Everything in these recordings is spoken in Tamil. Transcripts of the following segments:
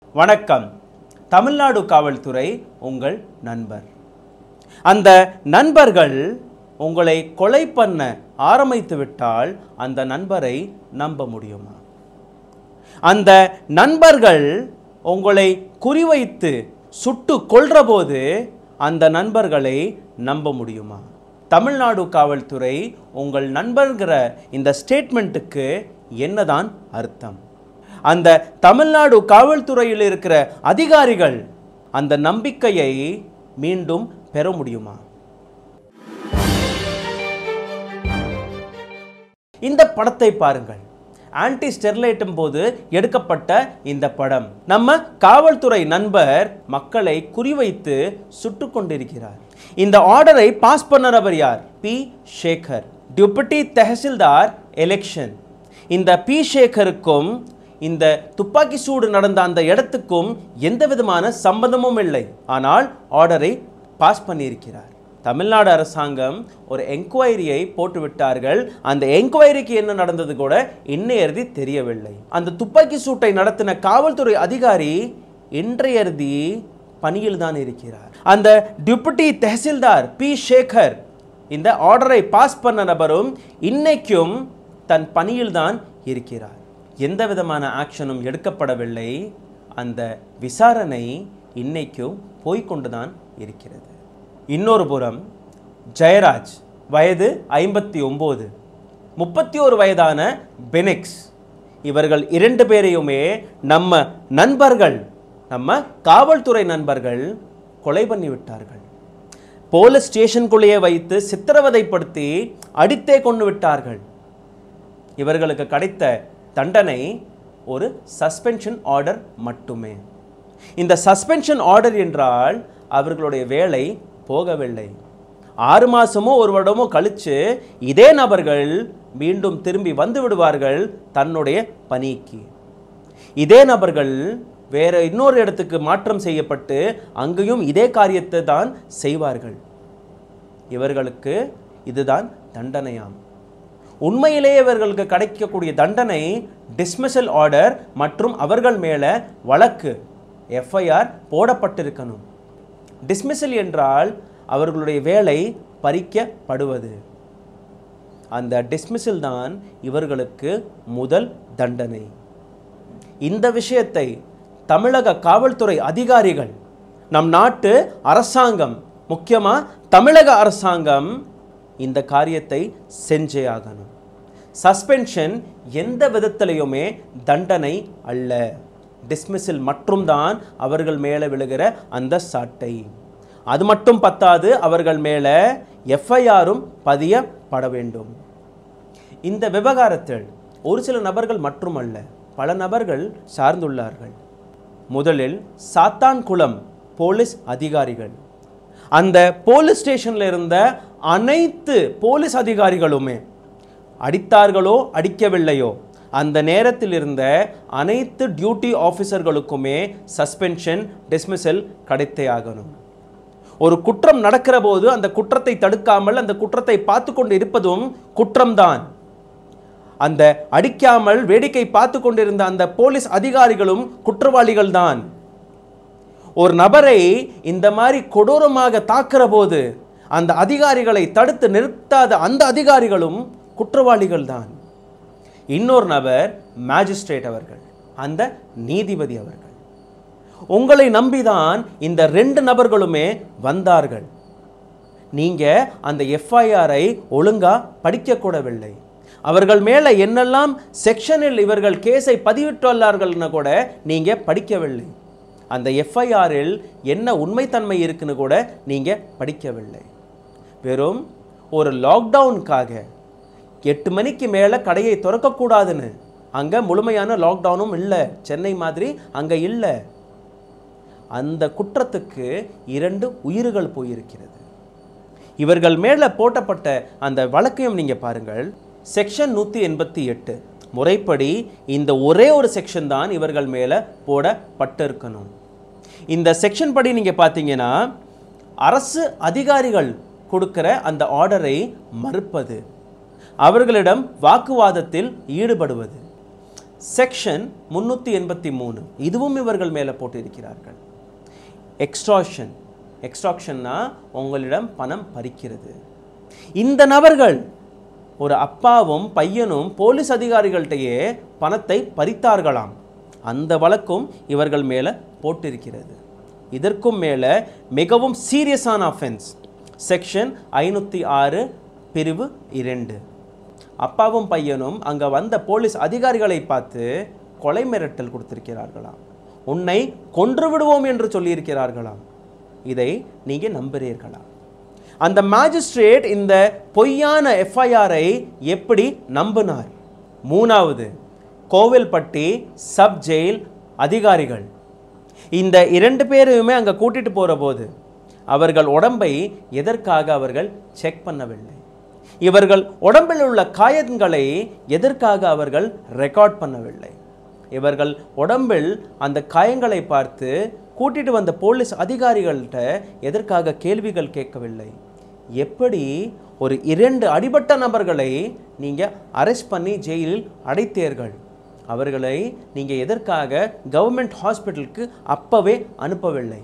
வணக்கம் தமிழ்நாடு காவல்துறை உங்கள் நண்பர் அந்த நண்பர்கள் உங்களை கொலை பண்ண ஆரம்பித்து விட்டால் அந்த நண்பரை நம்ப முடியுமா அந்த நண்பர்கள் உங்களை குறிவைத்து சுட்டு கொல்றபோது அந்த நண்பர்களை நம்ப முடியுமா தமிழ்நாடு காவல்துறை உங்கள் நண்பர்கிற இந்த ஸ்டேட்மெண்ட்டுக்கு என்னதான் அர்த்தம் அந்த தமிழ்நாடு காவல்துறையில் இருக்கிற அதிகாரிகள் அந்த நம்பிக்கையை மீண்டும் பெற முடியுமா இந்த படத்தை பாருங்கள் ஆன்டி ஸ்டெர்லைட்டும் போது எடுக்கப்பட்ட இந்த படம் நம்ம காவல்துறை நண்பர் மக்களை குறிவைத்து சுட்டு கொண்டிருக்கிறார் இந்த ஆர்டரை பாஸ் பண்ணறவர் யார் P Sekar deputy tahsildar election இந்த பி சேகருக்கும் இந்த துப்பாக்கி சூடு நடந்த அந்த இடத்துக்கும் எந்த விதமான சம்பந்தமும் இல்லை ஆனால் ஆர்டரை பாஸ் பண்ணியிருக்கிறார் தமிழ்நாடு அரசாங்கம் ஒரு என்கொயரியை போட்டு விட்டார்கள் அந்த என்கொயரிக்கு என்ன நடந்தது கூட இன்னையறுதி தெரியவில்லை அந்த துப்பாக்கி சூட்டை நடத்தின காவல்துறை அதிகாரி இன்றையறுதி பணியில் தான் இருக்கிறார் அந்த டியூபிட்டி தஹசில்தார் பி சேகர் இந்த ஆர்டரை பாஸ் பண்ண நபரும் இன்னைக்கும் தன் பணியில் தான் இருக்கிறார் எந்த விதமான ஆக்ஷனும் எடுக்கப்படவில்லை அந்த விசாரணை இன்னைக்கும் போய்கொண்டுதான் இருக்கிறது இன்னொரு புறம் ஜெயராஜ் வயது ஐம்பத்தி ஒம்பது முப்பத்தி ஒரு வயதான பெனிக்ஸ் இவர்கள் இரண்டு பேரையுமே நம்ம நண்பர்கள் நம்ம காவல்துறை நண்பர்கள் கொலை பண்ணி விட்டார்கள் போலீஸ் ஸ்டேஷனுக்குள்ளேயே வைத்து சித்திரவதைப்படுத்தி அடித்தே கொண்டு விட்டார்கள் இவர்களுக்கு கிடைத்த தண்டனை ஒரு சஸ்பென்ஷன் ஆர்டர் மட்டுமே இந்த சஸ்பென்ஷன் ஆர்டர் என்றால் அவர்களுடைய வேலை போகவில்லை ஆறு மாசமோ ஒரு வருடமோ கழிச்சு இதே நபர்கள் மீண்டும் திரும்பி வந்து விடுவார்கள் தன்னுடைய பணிக்கு இதே நபர்கள் வேற இன்னொரு இடத்துக்கு மாற்றம் செய்யப்பட்டு அங்கேயும் இதே காரியத்தை தான் செய்வார்கள் இவர்களுக்கு இதுதான் தண்டனையாம் உண்மையிலேயே இவர்களுக்கு கிடைக்கக்கூடிய தண்டனை டிஸ்மிசல் ஆர்டர் மற்றும் அவர்கள் மேலே வழக்கு எஃப்ஐஆர் போடப்பட்டிருக்கணும் டிஸ்மிசல் என்றால் அவர்களுடைய வேலை பறிக்கப்படுவது அந்த டிஸ்மிசல் தான் இவர்களுக்கு முதல் தண்டனை இந்த விஷயத்தை தமிழக காவல்துறை அதிகாரிகள் நம் நாட்டு அரசாங்கம் முக்கியமாக தமிழக அரசாங்கம் இந்த காரியத்தை செஞ்சே ஆகணும் சஸ்பென்ஷன் எந்த விதத்திலையுமே தண்டனை அல்ல டிஸ்மிஸில் மட்டும்தான் அவர்கள் மேலே விழுகிற அந்த சாட்டை அது மட்டும் பத்தாது அவர்கள் மேலே எஃப்ஐஆரும் பதியப்பட வேண்டும் இந்த விவகாரத்தில் ஒரு சில நபர்கள் மட்டுமல்ல பல நபர்கள் சார்ந்துள்ளார்கள் முதலில் சாத்தான்குளம் போலீஸ் அதிகாரிகள் அந்த போலீஸ் ஸ்டேஷனில் இருந்த அனைத்து போலீஸ் அதிகாரிகளுமே அடித்தார்களோ அடிக்கவில்லையோ அந்த நேரத்தில் இருந்த அனைத்து டியூட்டி ஆஃபீஸர்களுக்குமே சஸ்பென்ஷன் டிஸ்மிசல் கிடைத்தே ஆகணும் ஒரு குற்றம் நடக்கிற போது அந்த குற்றத்தை தடுக்காமல் அந்த குற்றத்தை பார்த்து கொண்டு இருப்பதும் குற்றம்தான் அந்த அடிக்காமல் வேடிக்கை பார்த்து கொண்டிருந்த அந்த போலீஸ் அதிகாரிகளும் குற்றவாளிகள் தான் ஒரு நபரை இந்த மாதிரி கொடூரமாக தாக்குற போது அந்த அதிகாரிகளை தடுத்து நிறுத்தாத அந்த அதிகாரிகளும் குற்றவாளிகள் தான் இன்னொரு நபர் மேஜிஸ்ட்ரேட் அவர்கள் அந்த நீதிபதி அவர்கள் உங்களை நம்பிதான் இந்த ரெண்டு நபர்களுமே வந்தார்கள் நீங்க அந்த எஃப்ஐஆரை ஒழுங்கா படிக்கக்கூடவில்லை அவர்கள் மேலே என்னெல்லாம் செக்ஷனில் இவர்கள் கேஸை பதிவிட்டுள்ளார்கள்னு கூட நீங்க படிக்கவில்லை அந்த எஃப்ஐஆரில் என்ன உண்மைத்தன்மை இருக்குன்னு கூட நீங்க படிக்கவில்லை வெறும் ஒரு லாக்டவுனுக்காக எட்டு மணிக்கு மேலே கடையை திறக்கக்கூடாதுன்னு அங்கே முழுமையான லாக்டவுனும் இல்லை சென்னை மாதிரி அங்கே இல்லை அந்த குற்றத்துக்கு இரண்டு உயிர்கள் போயிருக்கிறது இவர்கள் மேலே போட்டப்பட்ட அந்த வழக்கையும் நீங்கள் பாருங்கள் செக்ஷன் நூற்றி எண்பத்தி எட்டு முறைப்படி இந்த ஒரே ஒரு செக்ஷன் தான் இவர்கள் மேலே போடப்பட்டிருக்கணும் இந்த செக்ஷன் படி நீங்கள் பார்த்தீங்கன்னா அரசு அதிகாரிகள் கொடுக்கிற அந்த ஆர்டரை மறுப்பது அவர்களிடம் வாக்குவாதத்தில் ஈடுபடுவது செக்ஷன் முன்னூற்றி எண்பத்தி மூணு இதுவும் இவர்கள் மேலே போட்டிருக்கிறார்கள் எக்ஸ்ட்ராக்ஷன் எக்ஸ்ட்ராக்ஷன்னா உங்களிடம் பணம் பறிக்கிறது இந்த நபர்கள் ஒரு அப்பாவும் பையனும் போலீஸ் அதிகாரிகள்கிட்டயே பணத்தை பறித்தார்களாம் அந்த வழக்கும் இவர்கள் மேலே போட்டிருக்கிறது இதற்கும் மேலே மிகவும் சீரியஸான அஃபென்ஸ் செக்ஷன் ஐநூற்றி ஆறு பிரிவு இரண்டு அப்பாவும் பையனும் அங்கே வந்த போலீஸ் அதிகாரிகளை பார்த்து கொலை மிரட்டல் கொடுத்திருக்கிறார்களாம் உன்னை கொன்று விடுவோம் என்று சொல்லியிருக்கிறார்களாம் இதை நீங்கள் நம்புகிறீர்களா அந்த மேஜிஸ்ட்ரேட் இந்த பொய்யான எஃப்ஐஆரை எப்படி நம்பினார் மூணாவது கோவில்பட்டி சப் ஜெயில் அதிகாரிகள் இந்த இரண்டு பேரையுமே அங்கே கூட்டிட்டு போகிற போது அவர்கள் உடம்பை எதற்காக அவர்கள் செக் பண்ணவில்லை இவர்கள் உடம்பில் உள்ள காயங்களை எதற்காக அவர்கள் ரெக்கார்ட் பண்ணவில்லை இவர்கள் உடம்பில் அந்த காயங்களை பார்த்து கூட்டிட்டு வந்த போலீஸ் அதிகாரிகள்கிட்ட எதற்காக கேள்விகள் கேட்கவில்லை எப்படி ஒரு இரண்டு அடிபட்ட நபர்களை நீங்கள் அரெஸ்ட் பண்ணி ஜெயிலில் அடைத்தீர்கள் அவர்களை நீங்கள் எதற்காக கவர்மெண்ட் ஹாஸ்பிட்டலுக்கு அப்பவே அனுப்பவில்லை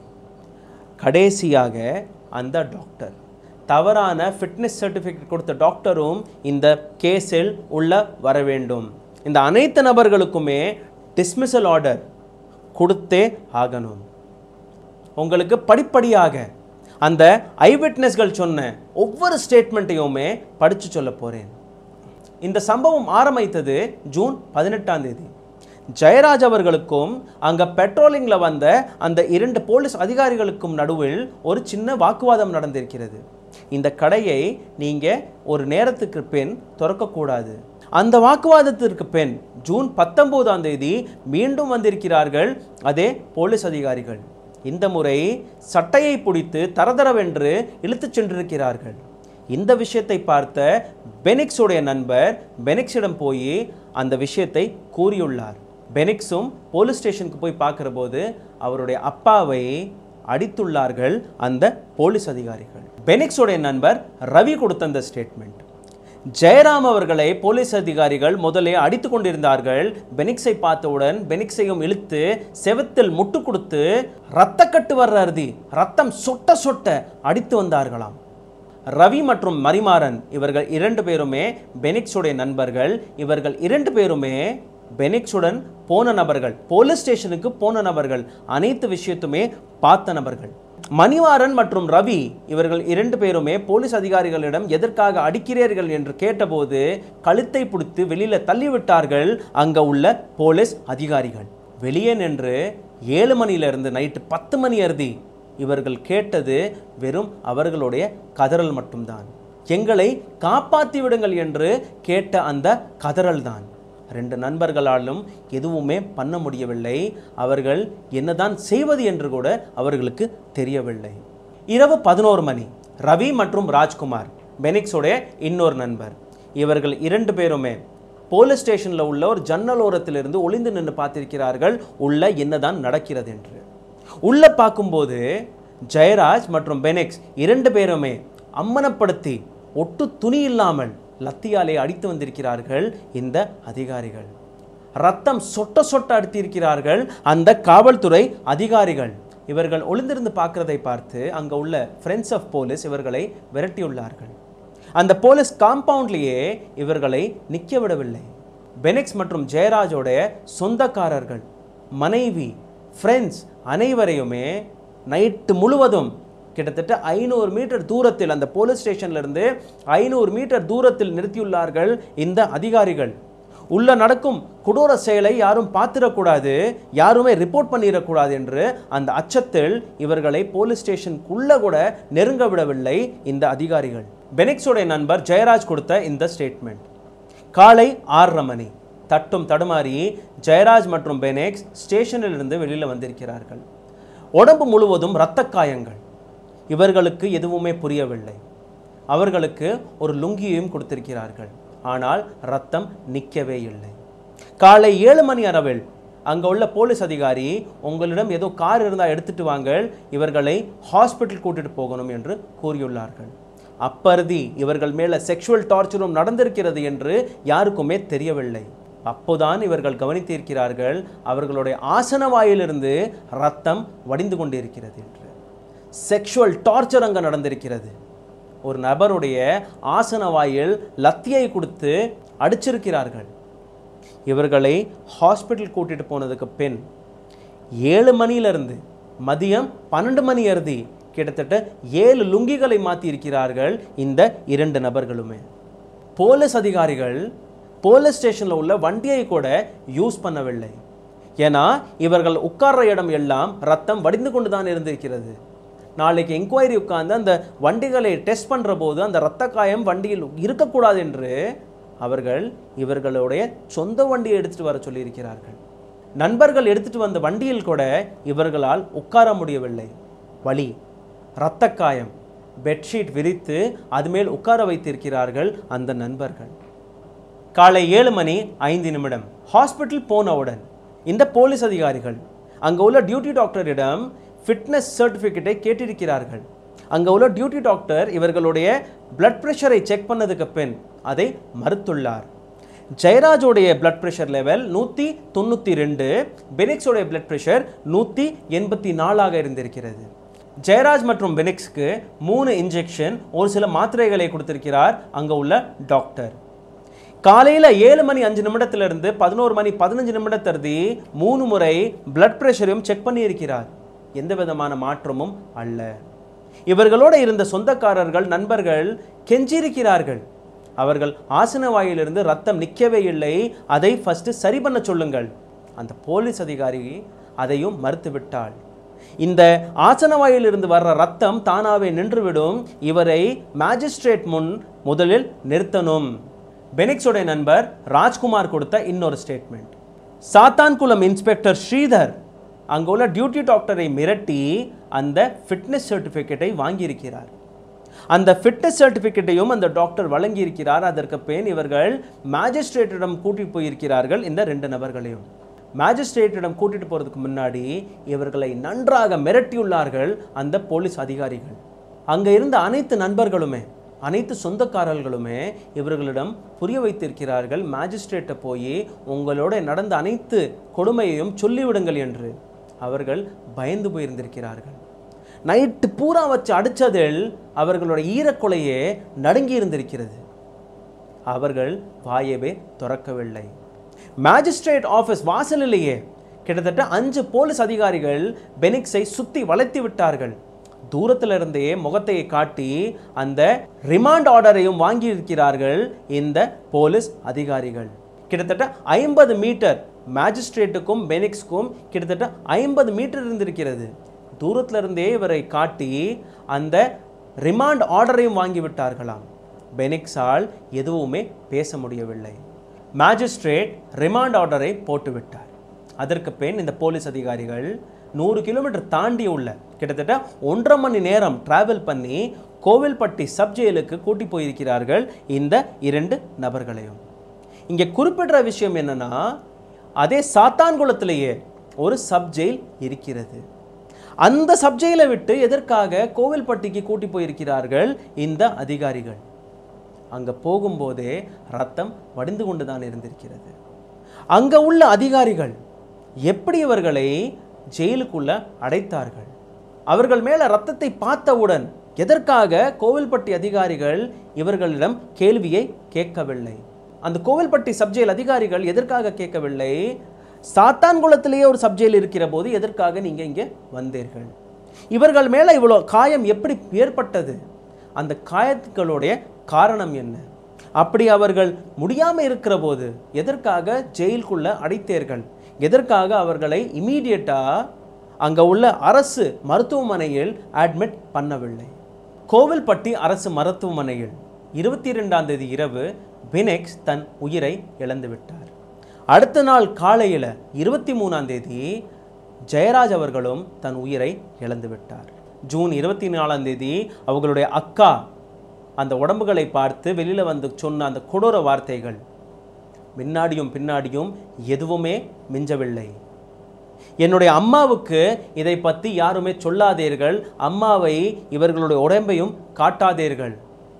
கடைசியாக அந்த டாக்டர் தவறான ஃபிட்னஸ் சர்டிஃபிகேட் கொடுத்த டாக்டரும் இந்த கேஸில் உள்ள வர வேண்டும் இந்த அனைத்து நபர்களுக்குமே டிஸ்மிசல் ஆர்டர் கொடுத்தே ஆகணும் உங்களுக்கு படிப்படியாக அந்த ஐவிட்னஸ்கள் சொன்ன ஒவ்வொரு ஸ்டேட்மெண்ட்டையுமே படித்து சொல்ல போகிறேன் இந்த சம்பவம் ஆரம்பித்தது ஜூன் பதினெட்டாம் தேதி ஜெயராஜ் அவர்களுக்கும் அங்கே பெட்ரோலிங்கில் வந்த அந்த இரண்டு போலீஸ் அதிகாரிகளுக்கும் நடுவில் ஒரு சின்ன வாக்குவாதம் நடந்திருக்கிறது இந்த கடையை நீங்கள் ஒரு நேரத்துக்கு பின் திறக்கக்கூடாது அந்த வாக்குவாதத்திற்கு பின் ஜூன் பத்தொம்போதாம் தேதி மீண்டும் வந்திருக்கிறார்கள் அதே போலீஸ் அதிகாரிகள் இந்த முறை சட்டையை பிடித்து தரதரவென்று இழுத்துச் சென்றிருக்கிறார்கள் இந்த விஷயத்தை பார்த்த பெனிக்ஸுடைய நண்பர் பெனிக்ஸிடம் போய் அந்த விஷயத்தை கூறியுள்ளார் பெனிக்ஸும் போலீஸ் ஸ்டேஷனுக்கு போய் பார்க்குற போது அவருடைய அப்பாவை அடித்துள்ளார்கள் அந்த போலீஸ் அதிகாரிகள் பெனிக்ஸுடைய நண்பர் ரவி கொடுத்த அந்த ஸ்டேட்மெண்ட் ஜெயராம் அவர்களை போலீஸ் அதிகாரிகள் முதலே அடித்து கொண்டிருந்தார்கள் பெனிக்ஸை பார்த்தவுடன் பெனிக்ஸையும் இழுத்து செவத்தில் முட்டு கொடுத்து ரத்தக்கட்டு வர்ற அருதி ரத்தம் சொட்ட சொட்ட அடித்து வந்தார்களாம் ரவி மற்றும் மரிமாறன் இவர்கள் இரண்டு பேருமே பெனிக்ஸுடைய நண்பர்கள் இவர்கள் இரண்டு பேருமே பெனிக்ஸுடன் போன நபர்கள் போலீஸ் ஸ்டேஷனுக்கு போன நபர்கள் அனைத்து விஷயத்துமே பார்த்த நபர்கள் மணிவாரன் மற்றும் ரவி இவர்கள் இரண்டு பேருமே போலீஸ் அதிகாரிகளிடம் எதற்காக அடிக்கிறீர்கள் என்று கேட்டபோது கழுத்தை பிடித்து வெளியில தள்ளிவிட்டார்கள் அங்க உள்ள போலீஸ் அதிகாரிகள் வெளியே நின்று ஏழு மணியிலிருந்து நைட்டு பத்து மணி அறுதி இவர்கள் கேட்டது வெறும் அவர்களுடைய கதறல் மட்டும்தான் எங்களை காப்பாற்றி விடுங்கள் என்று கேட்ட அந்த கதறல் தான் ரெண்டு நண்பர்களாலும் எதுவுமே பண்ண முடியவில்லை அவர்கள் என்னதான் செய்வது என்று கூட அவர்களுக்கு தெரியவில்லை இரவு பதினோரு மணி ரவி மற்றும் ராஜ்குமார் பெனிக்ஸோடைய இன்னொரு நண்பர் இவர்கள் இரண்டு பேருமே போலீஸ் ஸ்டேஷனில் உள்ள ஒரு ஜன்னல் ஓரத்திலிருந்து ஒளிந்து நின்று பார்த்திருக்கிறார்கள் உள்ள என்னதான் நடக்கிறது என்று உள்ள பார்க்கும்போது ஜெயராஜ் மற்றும் பெனிக்ஸ் இரண்டு பேருமே அம்மனப்படுத்தி ஒட்டு துணி இல்லாமல் லத்தியாலே அடித்து வந்திருக்கிறார்கள் இந்த அதிகாரிகள் ரத்தம் சொட்ட சொட்ட அடித்திருக்கிறார்கள் அந்த காவல்துறை அதிகாரிகள் இவர்கள் ஒளிந்திருந்து பார்க்கிறதை பார்த்து அங்கே உள்ள ஃப்ரெண்ட்ஸ் ஆஃப் போலீஸ் இவர்களை விரட்டியுள்ளார்கள் அந்த போலீஸ் காம்பவுண்ட்லேயே இவர்களை நிற்க விடவில்லை பெனிக்ஸ் மற்றும் ஜெயராஜோடைய சொந்தக்காரர்கள் மனைவி ஃப்ரெண்ட்ஸ் அனைவரையுமே நைட்டு முழுவதும் கிட்டத்தட்ட ஐநூறு மீட்டர் தூரத்தில் அந்த போலீஸ் ஸ்டேஷன்ல இருந்து ஐநூறு மீட்டர் தூரத்தில் நிறுத்தியுள்ளார்கள் இந்த அதிகாரிகள் உள்ள நடக்கும் கொடூர செயலை யாரும் பார்த்திடக்கூடாது யாருமே ரிப்போர்ட் பண்ணிடக்கூடாது என்று அந்த அச்சத்தில் இவர்களை போலீஸ் ஸ்டேஷனுக்குள்ள கூட நெருங்க விடவில்லை இந்த அதிகாரிகள் பெனிக்ஸோடைய நண்பர் ஜெயராஜ் கொடுத்த இந்த ஸ்டேட்மெண்ட் காலை ஆறரை மணி தட்டும் தடுமாறி ஜெயராஜ் மற்றும் பெனெக்ஸ் ஸ்டேஷனில் இருந்து வெளியில் வந்திருக்கிறார்கள் உடம்பு முழுவதும் இரத்த காயங்கள் இவர்களுக்கு எதுவுமே புரியவில்லை அவர்களுக்கு ஒரு லுங்கியையும் கொடுத்திருக்கிறார்கள் ஆனால் ரத்தம் நிற்கவே இல்லை காலை ஏழு மணி அளவில் அங்கே உள்ள போலீஸ் அதிகாரி உங்களிடம் ஏதோ கார் இருந்தால் எடுத்துட்டு வாங்கள் இவர்களை ஹாஸ்பிட்டல் கூட்டிட்டு போகணும் என்று கூறியுள்ளார்கள் அப்பருதி இவர்கள் மேலே செக்ஷுவல் டார்ச்சரும் நடந்திருக்கிறது என்று யாருக்குமே தெரியவில்லை அப்போதான் இவர்கள் கவனித்திருக்கிறார்கள் அவர்களுடைய ஆசன வாயிலிருந்து ரத்தம் வடிந்து கொண்டிருக்கிறது என்று செக்ஷுவல் டார்ச்சர் அங்கே நடந்திருக்கிறது ஒரு நபருடைய ஆசன வாயில் லத்தியை கொடுத்து அடிச்சிருக்கிறார்கள் இவர்களை ஹாஸ்பிட்டல் கூட்டிட்டு போனதுக்கு பின் ஏழு மணியிலிருந்து மதியம் பன்னெண்டு மணி அறுதி கிட்டத்தட்ட ஏழு லுங்கிகளை மாற்றி இருக்கிறார்கள் இந்த இரண்டு நபர்களுமே போலீஸ் அதிகாரிகள் போலீஸ் ஸ்டேஷனில் உள்ள வண்டியை கூட யூஸ் பண்ணவில்லை ஏன்னா இவர்கள் உட்கார்ற இடம் எல்லாம் ரத்தம் வடிந்து கொண்டு தான் இருந்திருக்கிறது நாளைக்கு என்கொயரி உட்கார்ந்து அந்த வண்டிகளை டெஸ்ட் பண்ணுற போது அந்த இரத்த காயம் வண்டியில் இருக்கக்கூடாது என்று அவர்கள் இவர்களுடைய சொந்த வண்டியை எடுத்துட்டு வர சொல்லியிருக்கிறார்கள் நண்பர்கள் எடுத்துட்டு வந்த வண்டியில் கூட இவர்களால் உட்கார முடியவில்லை வலி இரத்த காயம் பெட்ஷீட் விரித்து அது மேல் உட்கார வைத்திருக்கிறார்கள் அந்த நண்பர்கள் காலை ஏழு மணி ஐந்து நிமிடம் ஹாஸ்பிட்டல் போனவுடன் இந்த போலீஸ் அதிகாரிகள் அங்கே உள்ள டியூட்டி டாக்டரிடம் ஃபிட்னஸ் சர்டிஃபிகேட்டை கேட்டிருக்கிறார்கள் அங்கே உள்ள டியூட்டி டாக்டர் இவர்களுடைய பிளட் ப்ரெஷரை செக் பண்ணதுக்கு பின் அதை மறுத்துள்ளார் ஜெயராஜோடைய பிளட் ப்ரெஷர் லெவல் நூற்றி தொண்ணூற்றி ரெண்டு பெனிக்ஸோடைய பிளட் ப்ரெஷர் நூற்றி எண்பத்தி நாலாக இருந்திருக்கிறது ஜெயராஜ் மற்றும் பெனிக்ஸ்க்கு மூணு இன்ஜெக்ஷன் ஒரு சில மாத்திரைகளை கொடுத்திருக்கிறார் அங்கே உள்ள டாக்டர் காலையில் ஏழு மணி அஞ்சு நிமிடத்திலிருந்து பதினோரு மணி பதினஞ்சு நிமிடத்தருதி மூணு முறை பிளட் ப்ரெஷரையும் செக் பண்ணியிருக்கிறார் எந்த விதமான மாற்றமும் அல்ல இவர்களோட இருந்த சொந்தக்காரர்கள் நண்பர்கள் கெஞ்சியிருக்கிறார்கள் அவர்கள் ஆசன வாயிலிருந்து ரத்தம் நிற்கவே இல்லை அதை ஃபர்ஸ்ட் சரி பண்ண சொல்லுங்கள் அந்த போலீஸ் அதிகாரி அதையும் மறுத்துவிட்டாள் இந்த ஆசன வாயிலிருந்து வர்ற ரத்தம் தானாவே நின்றுவிடும் இவரை மேஜிஸ்ட்ரேட் முன் முதலில் நிறுத்தணும் பெனிக்ஸோடைய நண்பர் ராஜ்குமார் கொடுத்த இன்னொரு ஸ்டேட்மெண்ட் சாத்தான்குளம் இன்ஸ்பெக்டர் ஸ்ரீதர் அங்கே உள்ள டியூட்டி டாக்டரை மிரட்டி அந்த ஃபிட்னஸ் சர்டிஃபிகேட்டை வாங்கியிருக்கிறார் அந்த ஃபிட்னஸ் சர்டிஃபிகேட்டையும் அந்த டாக்டர் வழங்கியிருக்கிறார் அதற்கு பின் இவர்கள் மேஜிஸ்ட்ரேட்டிடம் கூட்டிட்டு போயிருக்கிறார்கள் இந்த ரெண்டு நபர்களையும் மேஜிஸ்ட்ரேட்டிடம் கூட்டிட்டு போறதுக்கு முன்னாடி இவர்களை நன்றாக மிரட்டியுள்ளார்கள் அந்த போலீஸ் அதிகாரிகள் அங்க இருந்த அனைத்து நண்பர்களுமே அனைத்து சொந்தக்காரர்களுமே இவர்களிடம் புரிய வைத்திருக்கிறார்கள் மேஜிஸ்ட்ரேட்டை போய் உங்களோட நடந்த அனைத்து கொடுமையையும் சொல்லிவிடுங்கள் என்று அவர்கள் பயந்து போயிருந்திருக்கிறார்கள் நைட்டு பூரா வச்சு அடித்ததில் அவர்களோட ஈரக்கொலையே நடுங்கி இருந்திருக்கிறது அவர்கள் வாயவே திறக்கவில்லை மேஜிஸ்ட்ரேட் ஆஃபீஸ் வாசலிலேயே கிட்டத்தட்ட அஞ்சு போலீஸ் அதிகாரிகள் பெனிக்ஸை சுத்தி வளைத்து விட்டார்கள் தூரத்துல இருந்தே முகத்தை காட்டி அந்த ரிமாண்ட் ஆர்டரையும் வாங்கி இருக்கிறார்கள் இந்த போலீஸ் அதிகாரிகள் கிட்டத்தட்ட ஐம்பது மீட்டர் மேஜிஸ்ட்ரேட்டுக்கும் பெனிக்ஸ்க்கும் கிட்டத்தட்ட ஐம்பது மீட்டர் இருந்திருக்கிறது தூரத்துல இருந்தே இவரை காட்டி அந்த ரிமாண்ட் ஆர்டரையும் வாங்கி விட்டார்களாம் பெனிக்ஸால் எதுவுமே பேச முடியவில்லை மேஜிஸ்ட்ரேட் ரிமாண்ட் ஆர்டரை போட்டுவிட்டார் அதற்கு பின் இந்த போலீஸ் அதிகாரிகள் நூறு கிலோமீட்டர் தாண்டி உள்ள கிட்டத்தட்ட ஒன்றரை மணி நேரம் டிராவல் பண்ணி கோவில்பட்டி சப் ஜெயிலுக்கு கூட்டி போயிருக்கிறார்கள் இந்த இரண்டு நபர்களையும் இங்கே குறிப்பிடுற விஷயம் என்னன்னா அதே சாத்தான்குளத்திலேயே ஒரு சப் ஜெயில் இருக்கிறது அந்த சப் ஜெயிலை விட்டு எதற்காக கோவில்பட்டிக்கு கூட்டி போயிருக்கிறார்கள் இந்த அதிகாரிகள் அங்க போகும்போதே ரத்தம் வடிந்து கொண்டு தான் இருந்திருக்கிறது அங்க உள்ள அதிகாரிகள் எப்படி இவர்களை ஜெயிலுக்குள்ள அடைத்தார்கள் அவர்கள் மேல ரத்தத்தை பார்த்தவுடன் எதற்காக கோவில்பட்டி அதிகாரிகள் இவர்களிடம் கேள்வியை கேட்கவில்லை அந்த கோவில்பட்டி சப்ஜெயில் அதிகாரிகள் எதற்காக கேட்கவில்லை சாத்தான்குளத்திலேயே ஒரு சப்ஜெயில் இருக்கிற போது எதற்காக நீங்க இங்கே வந்தீர்கள் இவர்கள் மேல இவ்வளோ காயம் எப்படி ஏற்பட்டது அந்த காயங்களுடைய காரணம் என்ன அப்படி அவர்கள் முடியாம இருக்கிற போது எதற்காக ஜெயிலுக்குள்ள அடைத்தீர்கள் எதற்காக அவர்களை இமீடியட்டா அங்க உள்ள அரசு மருத்துவமனையில் அட்மிட் பண்ணவில்லை கோவில்பட்டி அரசு மருத்துவமனையில் இருபத்தி ரெண்டாம் தேதி இரவு பினெக்ஸ் தன் உயிரை இழந்து விட்டார் அடுத்த நாள் காலையில் இருபத்தி மூணாம் தேதி ஜெயராஜ் அவர்களும் தன் உயிரை இழந்து விட்டார் ஜூன் இருபத்தி நாலாம் தேதி அவங்களுடைய அக்கா அந்த உடம்புகளை பார்த்து வெளியில வந்து சொன்ன அந்த கொடூர வார்த்தைகள் முன்னாடியும் பின்னாடியும் எதுவுமே மிஞ்சவில்லை என்னுடைய அம்மாவுக்கு இதை பற்றி யாருமே சொல்லாதீர்கள் அம்மாவை இவர்களுடைய உடம்பையும் காட்டாதீர்கள்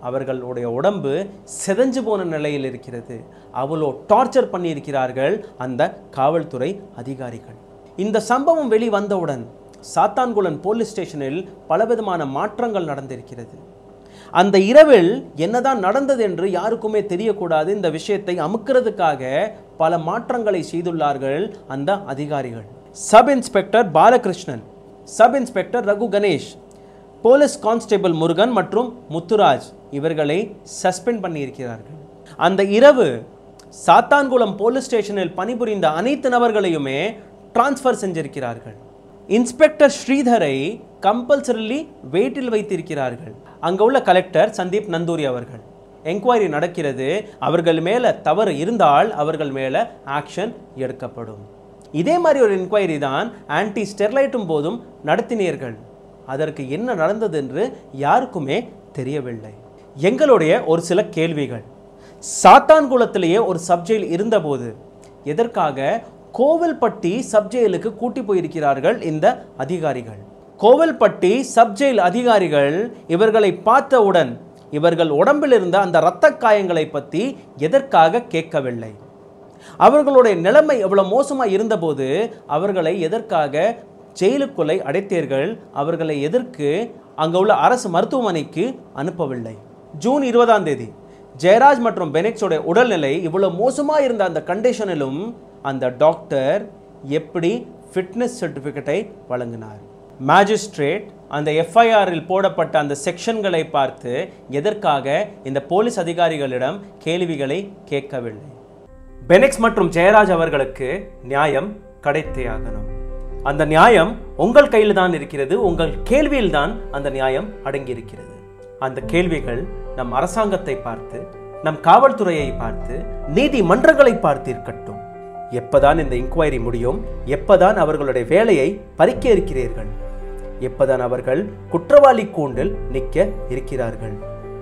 அவர்களுடைய உடம்பு செதஞ்சு போன நிலையில் இருக்கிறது அவ்வளோ டார்ச்சர் பண்ணியிருக்கிறார்கள் அந்த காவல்துறை அதிகாரிகள் இந்த சம்பவம் வெளிவந்தவுடன் சாத்தான்குளன் போலீஸ் ஸ்டேஷனில் பலவிதமான மாற்றங்கள் நடந்திருக்கிறது அந்த இரவில் என்னதான் நடந்தது என்று யாருக்குமே தெரியக்கூடாது இந்த விஷயத்தை அமுக்கிறதுக்காக பல மாற்றங்களை செய்துள்ளார்கள் அந்த அதிகாரிகள் sub inspector Balakrishnan sub inspector Raghu Ganesh police constable Murugan மற்றும் முத்துராஜ் இவர்களை சஸ்பெண்ட் பண்ணியிருக்கிறார்கள் அந்த இரவு சாத்தான்குளம் போலீஸ் ஸ்டேஷனில் பணிபுரிந்த அனைத்து நபர்களையுமே டிரான்ஸ்ஃபர் செஞ்சிருக்கிறார்கள் இன்ஸ்பெக்டர் ஸ்ரீதரை கம்பல்சரிலி வெயிட்டில் வைத்திருக்கிறார்கள் அங்க உள்ள கலெக்டர் சந்தீப் நந்தூரி அவர்கள் என்கொயரி நடக்கிறது அவர்கள் மேல தவறு இருந்தால் அவர்கள் மேல ஆக்ஷன் எடுக்கப்படும் இதே மாதிரி ஒரு என்கொயரி தான் ஆன்டி ஸ்டெர்லைட்டும் போதும் நடத்தினீர்கள் அதற்கு என்ன நடந்தது என்று யாருக்குமே தெரியவில்லை எங்களுடைய ஒரு சில கேள்விகள் சாத்தான்குளத்திலேயே ஒரு சப்ஜெயில் இருந்தபோது எதற்காக கோவில்பட்டி சப்ஜெயிலுக்கு கூட்டி போயிருக்கிறார்கள் இந்த அதிகாரிகள் கோவில்பட்டி சப்ஜெயில் அதிகாரிகள் இவர்களை பார்த்தவுடன் இவர்கள் உடம்பில் இருந்த அந்த இரத்த காயங்களை பற்றி எதற்காக கேட்கவில்லை அவர்களுடைய நிலைமை எவ்வளவு மோசமாக இருந்தபோது அவர்களை எதற்காக ஜெயிலுக்குள்ளே அடைத்தீர்கள் அவர்களை எதற்கு அங்கே உள்ள அரசு மருத்துவமனைக்கு அனுப்பவில்லை ஜூன் இருபதாம் தேதி ஜெயராஜ் மற்றும் பெனிக்ஸோட உடல்நிலை இவ்வளவு மோசமாக இருந்த அந்த கண்டிஷனிலும் அந்த டாக்டர் எப்படி ஃபிட்னஸ் சர்டிஃபிகேட்டை வழங்கினார் மேஜிஸ்ட்ரேட் அந்த எஃப்ஐஆரில் போடப்பட்ட அந்த செக்ஷன்களை பார்த்து எதற்காக இந்த போலீஸ் அதிகாரிகளிடம் கேள்விகளை கேட்கவில்லை பெனெக்ஸ் மற்றும் ஜெயராஜ் அவர்களுக்கு நியாயம் கிடைத்தே ஆகணும் அந்த நியாயம் உங்கள் கையில் தான் இருக்கிறது உங்கள் கேள்வியில் தான் அந்த நியாயம் அடங்கியிருக்கிறது அந்த கேள்விகள் நம் அரசாங்கத்தை பார்த்து நம் காவல்துறையை பார்த்து நீதிமன்றங்களை பார்த்து இருக்கட்டும் எப்பதான் இந்த இன்கொயரி முடியும் எப்பதான் அவர்களுடைய வேலையை பறிக்க இருக்கிறீர்கள் எப்பதான் அவர்கள் குற்றவாளி கூண்டில் நிற்க இருக்கிறார்கள்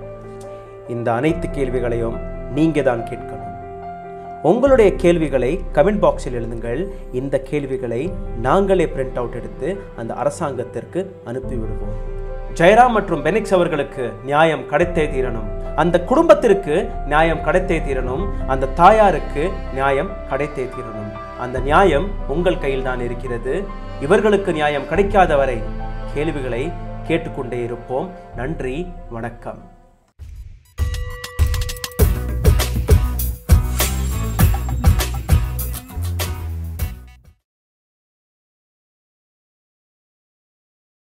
இந்த அனைத்து கேள்விகளையும் நீங்க தான் கேட்கணும் உங்களுடைய கேள்விகளை கமெண்ட் பாக்ஸில் எழுதுங்கள் இந்த கேள்விகளை நாங்களே பிரிண்ட் அவுட் எடுத்து அந்த அரசாங்கத்திற்கு அனுப்பிவிடுவோம் ஜெயராம் மற்றும் பெனிக்ஸ் அவர்களுக்கு நியாயம் கிடைத்தே தீரணும் அந்த குடும்பத்திற்கு நியாயம் கிடைத்தே தீரணும் அந்த தாயாருக்கு நியாயம் கிடைத்தே தீரணும் அந்த நியாயம் உங்கள் கையில் தான் இருக்கிறது இவர்களுக்கு நியாயம் கிடைக்காத வரை கேள்விகளை கேட்டுக்கொண்டே இருப்போம் நன்றி வணக்கம்